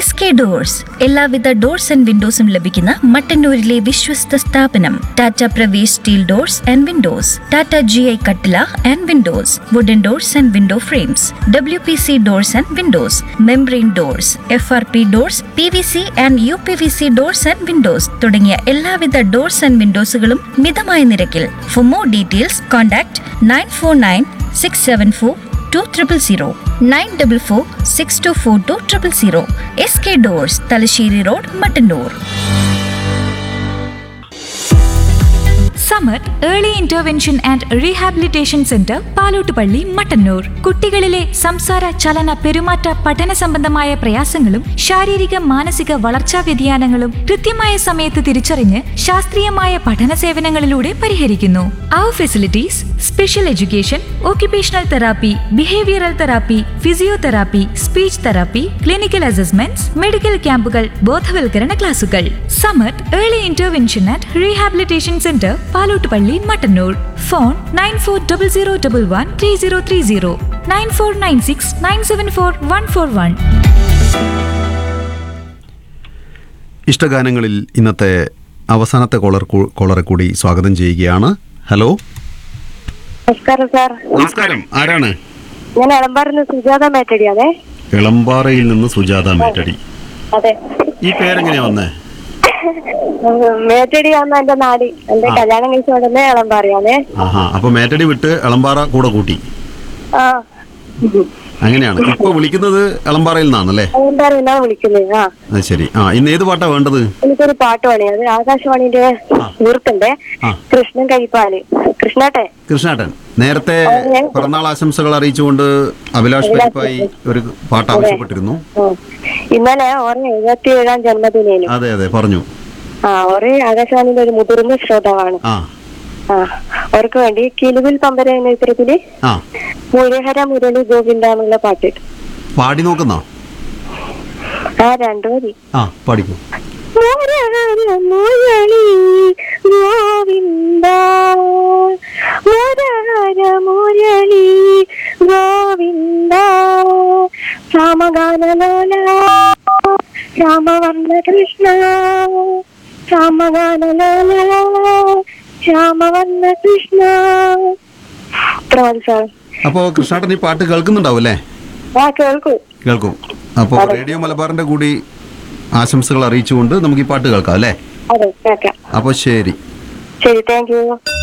S K doors എല്ലാവിധ doors and വിൻഡോസും ലഭിക്കുന്ന മട്ടന്നൂരിലെ വിശ്വസ്ത സ്ഥാപനം Tata Pravesh steel doors and windows Tata G I കട്ടില and windows wooden doors and window frames W P C doors and windows membrane doors F R P doors P V C and U P V C doors and windows തുടങ്ങിയ എല്ലാവിധ doors and വിൻഡോസുകളും മിതമായ നിരക്കിൽ for more details contact nine four nine six seven four two triple zero nine double four six two four two triple zero S K doors Thalassery road Mattannur Samath early intervention and rehabilitation centre Palottupally Mattannur കുട്ടികളിലെ സംസാര ചലന പെരുമാറ്റ പഠന സംബന്ധമായ പ്രയാസങ്ങളും ശാരീരിക മാനസിക വളർച്ചാ വ്യതിയാനങ്ങളും കൃത്യമായ സമയത്ത് തിരിച്ചറിഞ്ഞ് ശാസ്ത്രീയമായ പഠന സേവനങ്ങളിലൂടെ പരിഹരിക്കുന്നു അവർ facilities special education occupational therapy behavioural therapy physiotherapy speech therapy clinical assessments medical ക്യാമ്പുകൾ ബോധവൽക്കരണ ക്ലാസുകൾ Samath early intervention and rehabilitation centre Palottupally Mattannur phone nine four double zero double one three zero three zero nine four nine six nine seven four one four one ഇഷ്ടഗാനങ്ങളിൽ ഇന്നത്തെ അവസാനത്തെ collar കൂ- cholerae കൂടി സ്വാഗതം ചെയ്യുകയാണ് ഹലോ നമസ്കാരം സാർ നമസ്കാരം ആരാണ് ഞാൻ എളമ്പാറിന്ന് സുജാത മേറ്റടിയാണേ എളമ്പാറയിൽ നിന്ന് സുജാത മേറ്റടി അതെ ഈ പേരെങ്ങനെയാ വന്നേ മേറ്റടിയാന്ന് എന്റെ നാട് എന്റെ ആ. കല്യാണം കഴിച്ച ഉടനെ എളമ്പാറിയാണേ ആഹാ അപ്പൊ മേറ്റടി വിട്ട് എളമ്പാറ കൂടെ കൂട്ടി ആ അങ്ങനെയാണ് ഇപ്പൊ വിളിക്കുന്നത് എളമ്പാറയിൽ നിന്നാണല്ലേ എളമ്പാറിന്നാ വിളിക്കുന്നത് ആ അത് ശരി ആ ഇന്ന് ഏത് പാട്ടാ വേണ്ടത് എനിക്കൊരു പാട്ട് പണി അത് ആകാശവാണിന്റെ സുഹൃത്തുണ്ട് ആ. കൃഷ്ണൻ കഴിപ്പാല് കൃഷ്ണട്ടെ കൃഷ്ണേട്ടൻ നേരത്തെ പിറന്നാൾ ആശംസകൾ അറിയിച്ചുകൊണ്ട് അഭിലാഷ് പരിപ്പായി ഒരു പാട്ട് ആവശ്യപ്പെട്ടിരുന്നു ഇന്നലെ ഓരോ എഴുപത്തി ഏഴാം ജന്മദിനേനു അതെ അതെ പറഞ്ഞു ആ ഓരോ ആകാശവാണിന്റെ ഒരു മുതിർന്ന ശ്രോതാവാണ് ആ ആ അവർക്ക് വേണ്ടി കിലുവിൽ പമ്പര എന്ന ചിത്രത്തില് ആ മുരഹര മുരളി ഗോവിന്ദ എന്നുള്ള പാട്ട് പാടി നോക്കുന്നോ ആ രണ്ടു മതി ആ പാടിക്കോ മുരഹര മുരളി ഗോവിന്ദ മുരഹര മുരളി ഗോവിന്ദ രാമഗാനലോല രാമവർണ്ണ കൃഷ്ണ രാമഗാനലോല രാമവർണ്ണ കൃഷ്ണ ഇത്ര മതി സാർ അപ്പോ കൃഷ്ണേട്ടൻ ഈ പാട്ട് കേൾക്കുന്നുണ്ടാവും അല്ലേ ആ കേൾക്കൂ കേൾക്കും അപ്പോൾ റേഡിയോ മലബാറിന്റെ കൂടി ആശംസകൾ അറിയിച്ചുകൊണ്ട് നമുക്ക് ഈ പാട്ട് കേൾക്കാം അല്ലേ അതെ കേൾക്കാം അപ്പോൾ ശരി ശരി താങ്ക് യു